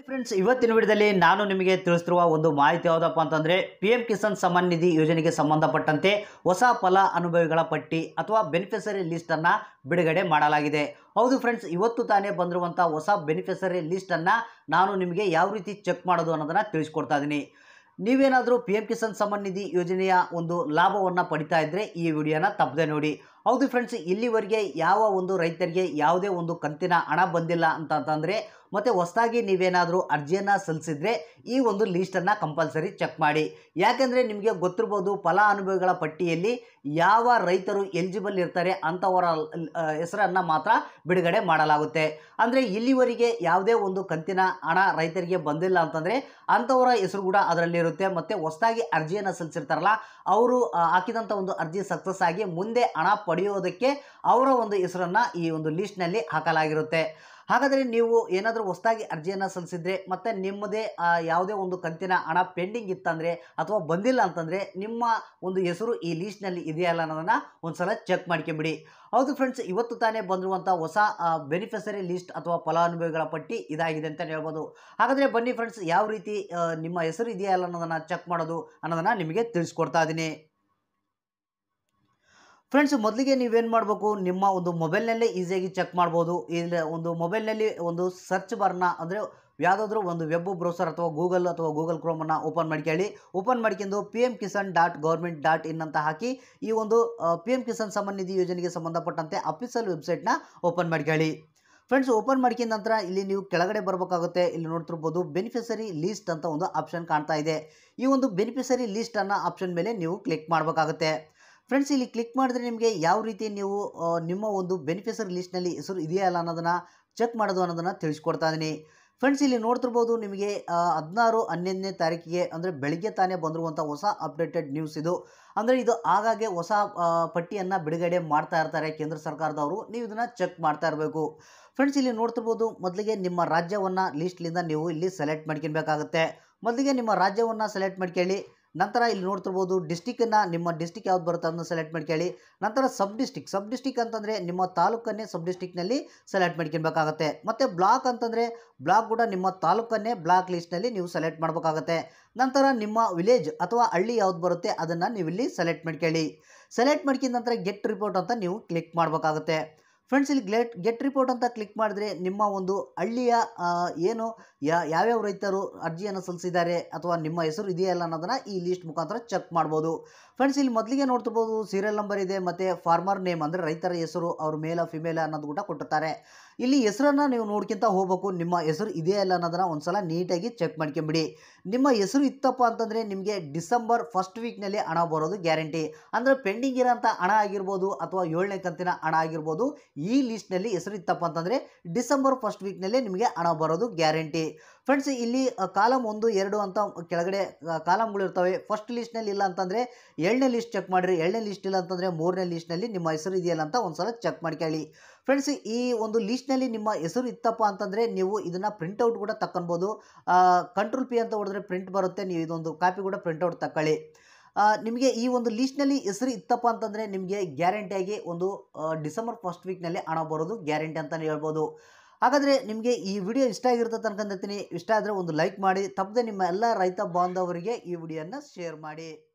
friends ಇವತ್ತಿನ ವಿಡಿಯೋದಲ್ಲಿ ನಾನು ನಿಮಗೆ ತಿಳಿಸ್ತಿರುವ ಒಂದು ಮಾಹಿತಿ ಯಾವುದಪ್ಪ ಅಂತಂದರೆ ಪಿ ಎಂ ಕಿಸಾನ್ ಸಮ್ಮಾನ್ ನಿಧಿ ಯೋಜನೆಗೆ ಸಂಬಂಧಪಟ್ಟಂತೆ ಹೊಸ ಫಲ ಅನುಭವಿಗಳ ಪಟ್ಟಿ ಅಥವಾ ಬೆನಿಫಿಷರಿ ಲಿಸ್ಟನ್ನು ಬಿಡುಗಡೆ ಮಾಡಲಾಗಿದೆ ಹೌದು ಫ್ರೆಂಡ್ಸ್ ಇವತ್ತು ತಾನೇ ಬಂದಿರುವಂಥ ಹೊಸ ಬೆನಿಫಿಷರಿ ಲಿಸ್ಟನ್ನು ನಾನು ನಿಮಗೆ ಯಾವ ರೀತಿ ಚೆಕ್ ಮಾಡೋದು ಅನ್ನೋದನ್ನು ತಿಳಿಸ್ಕೊಡ್ತಾ ಇದ್ದೀನಿ ನೀವೇನಾದರೂ ಪಿ ಎಂ ಕಿಸಾನ್ ಸಮ್ಮಾನ್ ನಿಧಿ ಯೋಜನೆಯ ಒಂದು ಲಾಭವನ್ನು ಪಡಿತಾ ಇದ್ದರೆ ಈ ವಿಡಿಯೋನ ತಪ್ಪದೆ ನೋಡಿ ಹೌದು ಫ್ರೆಂಡ್ಸ್ ಇಲ್ಲಿವರೆಗೆ ಯಾವ ಒಂದು ರೈತರಿಗೆ ಯಾವುದೇ ಒಂದು ಕಂತಿನ ಹಣ ಬಂದಿಲ್ಲ ಅಂತಂತಂದರೆ ಮತ್ತು ಹೊಸದಾಗಿ ನೀವೇನಾದರೂ ಅರ್ಜಿಯನ್ನು ಸಲ್ಲಿಸಿದ್ರೆ ಈ ಒಂದು ಲೀಸ್ಟನ್ನು ಕಂಪಲ್ಸರಿ ಚೆಕ್ ಮಾಡಿ ಯಾಕೆಂದರೆ ನಿಮಗೆ ಗೊತ್ತಿರ್ಬೋದು ಫಲಾನುಭವಿಗಳ ಪಟ್ಟಿಯಲ್ಲಿ ಯಾವ ರೈತರು ಎಲಿಜಿಬಲ್ ಇರ್ತಾರೆ ಅಂಥವರ ಹೆಸರನ್ನು ಮಾತ್ರ ಬಿಡುಗಡೆ ಮಾಡಲಾಗುತ್ತೆ ಅಂದರೆ ಇಲ್ಲಿವರೆಗೆ ಯಾವುದೇ ಒಂದು ಕಂತಿನ ಹಣ ರೈತರಿಗೆ ಬಂದಿಲ್ಲ ಅಂತಂದರೆ ಅಂಥವರ ಹೆಸರು ಕೂಡ ಅದರಲ್ಲಿರುತ್ತೆ ಮತ್ತು ಹೊಸದಾಗಿ ಅರ್ಜಿಯನ್ನು ಸಲ್ಲಿಸಿರ್ತಾರಲ್ಲ ಅವರು ಆ, ಹಾಕಿದಂಥ ಒಂದು ಅರ್ಜಿ ಸಕ್ಸಸ್ ಆಗಿ ಮುಂದೆ ಹಣ ಪಡೆಯೋದಕ್ಕೆ ಅವರ ಒಂದು ಹೆಸರನ್ನು ಈ ಒಂದು ಲೀಸ್ಟ್ನಲ್ಲಿ ಹಾಕಲಾಗಿರುತ್ತೆ ಹಾಗಾದರೆ ನೀವು ಏನಾದರೂ ಹೊಸದಾಗಿ ಅರ್ಜಿಯನ್ನು ಸಲ್ಲಿಸಿದ್ರೆ ಮತ್ತು ನಿಮ್ಮದೇ ಆ, ಯಾವುದೇ ಒಂದು ಕಂತಿನ ಹಣ ಪೆಂಡಿಂಗ್ ಇತ್ತಂದರೆ ಅಥವಾ ಬಂದಿಲ್ಲ ಅಂತಂದರೆ ನಿಮ್ಮ ಒಂದು ಹೆಸರು ಈ ಲೀಸ್ಟ್ನಲ್ಲಿ ಇದೆಯಲ್ಲ ಅನ್ನೋದನ್ನು ಒಂದ್ಸಲ ಚೆಕ್ ಮಾಡ್ಕೊಂಬಿಡಿ ಹೌದು ಫ್ರೆಂಡ್ಸ್ ಇವತ್ತು ತಾನೇ ಬಂದಿರುವಂಥ ಹೊಸ ಬೆನಿಫಿಷರಿ ಲಿಸ್ಟ್ ಅಥವಾ ಫಲಾನುಭವಿಗಳ ಪಟ್ಟಿ ಇದಾಗಿದೆ ಅಂತಲೇ ಹೇಳ್ಬೋದು ಹಾಗಾದರೆ ಬನ್ನಿ ಫ್ರೆಂಡ್ಸ್ ಯಾವ ರೀತಿ ಆ, ನಿಮ್ಮ ಹೆಸರು ಇದೆಯಲ್ಲ ಅನ್ನೋದನ್ನು ಚೆಕ್ ಮಾಡೋದು ಅನ್ನೋದನ್ನು ನಿಮಗೆ ತಿಳಿಸ್ಕೊಡ್ತಾ ಇದ್ದೀನಿ ಫ್ರೆಂಡ್ಸ್ ಮೊದಲಿಗೆ ನೀವೇನು ಮಾಡಬೇಕು ನಿಮ್ಮ ಒಂದು ಮೊಬೈಲ್ನಲ್ಲೇ ಈಸಿಯಾಗಿ ಚೆಕ್ ಮಾಡ್ಬೋದು ಇಲ್ಲ ಒಂದು ಮೊಬೈಲ್ನಲ್ಲಿ ಒಂದು ಸರ್ಚ್ ಬಾರ್ನ ಅಂದರೆ ಯಾವುದಾದ್ರೂ ಒಂದು ವೆಬ್ ಬ್ರೌಸರ್ ಅಥವಾ ಗೂಗಲ್ ಅಥವಾ ಗೂಗಲ್ ಕ್ರೋಮನ್ನು ಓಪನ್ ಮಾಡ್ಕೊಳ್ಳಿ ಓಪನ್ ಮಾಡ್ಕೊಂಡು P M Kisan dot government dot in ಅಂತ ಹಾಕಿ ಈ ಒಂದು ಪಿ ಎಮ್ ಕಿಸಾನ್ ಸಮ್ಮಾನ್ ನಿಧಿ ಯೋಜನೆಗೆ ಸಂಬಂಧಪಟ್ಟಂತೆ ಅಫಿಷಿಯಲ್ ವೆಬ್ಸೈಟ್ನ ಓಪನ್ ಮಾಡ್ಕೊಳ್ಳಿ ಫ್ರೆಂಡ್ಸ್ ಓಪನ್ ಮಾಡ್ಕೊಂಡ ನಂತರ ಇಲ್ಲಿ ನೀವು ಕೆಳಗಡೆ ಬರಬೇಕಾಗುತ್ತೆ ಇಲ್ಲಿ ನೋಡ್ತಿರ್ಬೋದು ಬೆನಿಫಿಷರಿ ಲೀಸ್ಟ್ ಅಂತ ಒಂದು ಆಪ್ಷನ್ ಕಾಣ್ತಾ ಇದೆ ಈ ಒಂದು ಬೆನಿಫಿಷರಿ ಲೀಸ್ಟ್ ಅನ್ನೋ ಆಪ್ಷನ್ ಮೇಲೆ ನೀವು ಕ್ಲಿಕ್ ಮಾಡಬೇಕಾಗುತ್ತೆ ಫ್ರೆಂಡ್ಸ್ ಇಲ್ಲಿ ಕ್ಲಿಕ್ ಮಾಡಿದ್ರೆ ನಿಮಗೆ ಯಾವ ರೀತಿ ನೀವು ಆ, ನಿಮ್ಮ ಒಂದು ಬೆನಿಫಿಷರಿ ಲಿಸ್ಟ್ನಲ್ಲಿ ಹೆಸರು ಇದೆಯಾ ಅಲ್ಲ ಅನ್ನೋದನ್ನು ಚೆಕ್ ಮಾಡೋದು ಅನ್ನೋದನ್ನು ತಿಳಿಸ್ಕೊಡ್ತಾ ಇದ್ದೀನಿ ಫ್ರೆಂಡ್ಸ್ ಇಲ್ಲಿ ನೋಡ್ತಿರ್ಬೋದು ನಿಮಗೆ ಆ, ಹದಿನಾರು ಹನ್ನೊಂದನೇ ತಾರೀಕಿಗೆ ಅಂದರೆ ಬೆಳಿಗ್ಗೆ ತಾನೇ ಬಂದಿರುವಂಥ ಹೊಸ ಅಪ್ಡೇಟೆಡ್ ನ್ಯೂಸ್ ಇದು ಅಂದರೆ ಇದು ಆಗಾಗ್ಗೆ ಹೊಸ ಪಟ್ಟಿಯನ್ನು ಬಿಡುಗಡೆ ಮಾಡ್ತಾ ಇರ್ತಾರೆ ಕೇಂದ್ರ ಸರ್ಕಾರದವರು ನೀವು ಇದನ್ನು ಚೆಕ್ ಮಾಡ್ತಾ ಇರಬೇಕು ಫ್ರೆಂಡ್ಸ್ ಇಲ್ಲಿ ನೋಡ್ತಿರ್ಬೋದು ಮೊದಲಿಗೆ ನಿಮ್ಮ ರಾಜ್ಯವನ್ನು ಲೀಸ್ಟ್ಲಿಂದ ನೀವು ಇಲ್ಲಿ ಸೆಲೆಕ್ಟ್ ಮಾಡ್ಕೊಬೇಕಾಗುತ್ತೆ ಮೊದಲಿಗೆ ನಿಮ್ಮ ರಾಜ್ಯವನ್ನು ಸೆಲೆಕ್ಟ್ ಮಾಡ್ಕೊಳ್ಳಿ ನಂತರ ಇಲ್ಲಿ ನೋಡ್ತಿರ್ಬೋದು ಡಿಸ್ಟಿಕ್ಕನ್ನು ನಿಮ್ಮ ಡಿಸ್ಟಿಕ್ ಯಾವ್ದು ಬರುತ್ತೆ ಅದನ್ನು ಸೆಲೆಕ್ಟ್ ಮಾಡ್ಕೊಳ್ಳಿ ನಂತರ ಸಬ್ ಡಿಸ್ಟಿಕ್ ಸಬ್ ಡಿಸ್ಟಿಕ್ ಅಂತಂದರೆ ನಿಮ್ಮ ತಾಲೂಕನ್ನೇ ಸಬ್ ಡಿಸ್ಟಿಕ್ನಲ್ಲಿ ಸೆಲೆಕ್ಟ್ ಮಾಡ್ಕೊಬೇಕಾಗತ್ತೆ ಮತ್ತು ಬ್ಲಾಕ್ ಅಂತಂದರೆ ಬ್ಲಾಕ್ ಕೂಡ ನಿಮ್ಮ ತಾಲೂಕನ್ನೇ ಬ್ಲಾಕ್ ಲಿಸ್ಟ್ನಲ್ಲಿ ನೀವು ಸೆಲೆಕ್ಟ್ ಮಾಡಬೇಕಾಗತ್ತೆ ನಂತರ ನಿಮ್ಮ ವಿಲೇಜ್ ಅಥವಾ ಹಳ್ಳಿ ಯಾವ್ದು ಬರುತ್ತೆ ಅದನ್ನು ನೀವು ಇಲ್ಲಿ ಸೆಲೆಕ್ಟ್ ಮಾಡ್ಕೊಳ್ಳಿ ಸೆಲೆಕ್ಟ್ ಮಾಡ್ಕೊಂಡ ನಂತರ ಗೆಟ್ ರಿಪೋರ್ಟ್ ಅಂತ ನೀವು ಕ್ಲಿಕ್ ಮಾಡಬೇಕಾಗುತ್ತೆ ಫ್ರೆಂಡ್ಸ್ ಇಲ್ಲಿ ಗ್ಲೆಟ್ ಗೆಟ್ ರಿಪೋರ್ಟ್ ಅಂತ ಕ್ಲಿಕ್ ಮಾಡಿದ್ರೆ ನಿಮ್ಮ ಒಂದು ಹಳ್ಳಿಯ ಆ, ಏನು ಯಾ ಯಾವ್ಯಾವ ರೈತರು ಅರ್ಜಿಯನ್ನು ಸಲ್ಲಿಸಿದ್ದಾರೆ ಅಥವಾ ನಿಮ್ಮ ಹೆಸರು ಇದೆಯಲ್ಲ ಅನ್ನೋದನ್ನು ಈ ಲೀಸ್ಟ್ ಮುಖಾಂತರ ಚೆಕ್ ಮಾಡ್ಬೋದು ಫ್ರೆಂಡ್ಸ್ ಇಲ್ಲಿ ಮೊದಲಿಗೆ ನೋಡ್ತಿರ್ಬೋದು ಸೀರಿಯಲ್ ನಂಬರ್ ಇದೆ ಮತ್ತು ಫಾರ್ಮರ್ ನೇಮ್ ಅಂದರೆ ರೈತರ ಹೆಸರು ಅವ್ರ ಮೇಲ ಫಿಮೇಲ ಅನ್ನೋದು ಕೂಡ ಕೊಟ್ಟಿರ್ತಾರೆ ಇಲ್ಲಿ ಹೆಸರನ್ನು ನೀವು ನೋಡ್ಕೊಂತ ಹೋಗ್ಬೇಕು ನಿಮ್ಮ ಹೆಸರು ಇದೆಯಾ ಇಲ್ಲ ಅನ್ನೋದನ್ನು ಒಂದ್ಸಲ ನೀಟಾಗಿ ಚೆಕ್ ಮಾಡ್ಕೊಂಬಿಡಿ ನಿಮ್ಮ ಹೆಸರು ಇತ್ತಪ್ಪ ಅಂತಂದರೆ ನಿಮಗೆ ಡಿಸೆಂಬರ್ ಫಸ್ಟ್ ವೀಕ್ನಲ್ಲಿ ಹಣ ಬರೋದು ಗ್ಯಾರಂಟಿ ಅಂದರೆ ಪೆಂಡಿಂಗ್ ಇರೋಂಥ ಹಣ ಆಗಿರ್ಬೋದು ಅಥವಾ ಏಳನೇ ಕಂತಿನ ಹಣ ಆಗಿರ್ಬೋದು ಈ ಲೀಸ್ಟ್ನಲ್ಲಿ ಹೆಸರು ಇತ್ತಪ್ಪ ಅಂತಂದರೆ ಡಿಸೆಂಬರ್ ಫಸ್ಟ್ ವೀಕ್ನಲ್ಲೇ ನಿಮಗೆ ಹಣ ಬರೋದು ಗ್ಯಾರಂಟಿ ಫ್ರೆಂಡ್ಸ್ ಇಲ್ಲಿ ಕಾಲಮ್ ಒಂದು ಎರಡು ಅಂತ ಕೆಳಗಡೆ ಕಾಲಮ್ಗಳು ಇರ್ತವೆ ಫಸ್ಟ್ ಲೀಸ್ಟ್ನಲ್ಲಿ ಇಲ್ಲ ಅಂತಂದರೆ ಏಳನೇ ಲಿಸ್ಟ್ ಚೆಕ್ ಮಾಡಿರಿ ಏಳನೇ ಲಿಸ್ಟ್ ಇಲ್ಲ ಅಂತಂದರೆ ಮೂರನೇ ಲಿಸ್ಟ್ನಲ್ಲಿ ನಿಮ್ಮ ಹೆಸರು ಇದೆಯಲ್ಲ ಅಂತ ಒಂದ್ಸಲ ಚೆಕ್ ಮಾಡ್ಕೊಳ್ಳಿ ಫ್ರೆಂಡ್ಸ್ ಈ ಒಂದು ಲೀಸ್ಟ್ನಲ್ಲಿ ನಿಮ್ಮ ಹೆಸರು ಇತ್ತಪ್ಪ ಅಂತಂದರೆ ನೀವು ಇದನ್ನು ಪ್ರಿಂಟೌಟ್ ಕೂಡ ತಗೊಳ್ಬೋದು ಕಂಟ್ರೋಲ್ ಪಿ ಅಂತ ಹೊಡೆದ್ರೆ ಪ್ರಿಂಟ್ ಬರುತ್ತೆ ನೀವು ಇದೊಂದು ಕಾಪಿ ಕೂಡ ಪ್ರಿಂಟೌಟ್ ತಗೊಳ್ಳಿ ಆ, ನಿಮಗೆ ಈ ಒಂದು ಲೀಸ್ಟ್ನಲ್ಲಿ ಹೆಸರು ಇತ್ತಪ್ಪ ಅಂತಂದರೆ ನಿಮಗೆ ಗ್ಯಾರಂಟಿಯಾಗಿ ಒಂದು ಆ, ಡಿಸೆಂಬರ್ ಫಸ್ಟ್ ವೀಕ್ನಲ್ಲಿ ಹಣ ಬರೋದು ಗ್ಯಾರಂಟಿ ಅಂತಲೇ ಹೇಳ್ಬೋದು ಹಾಗಾದರೆ ನಿಮಗೆ ಈ ವಿಡಿಯೋ ಇಷ್ಟ ಆಗಿರ್ತದೆ ಅನ್ಕೊಂಡಿರ್ತೀನಿ ಇಷ್ಟ ಆದರೆ ಒಂದು ಲೈಕ್ ಮಾಡಿ ತಪ್ಪದೆ ನಿಮ್ಮ ಎಲ್ಲ ರೈತ ಬಾಂಧವರಿಗೆ ಈ ವಿಡಿಯೋನ ಶೇರ್ ಮಾಡಿ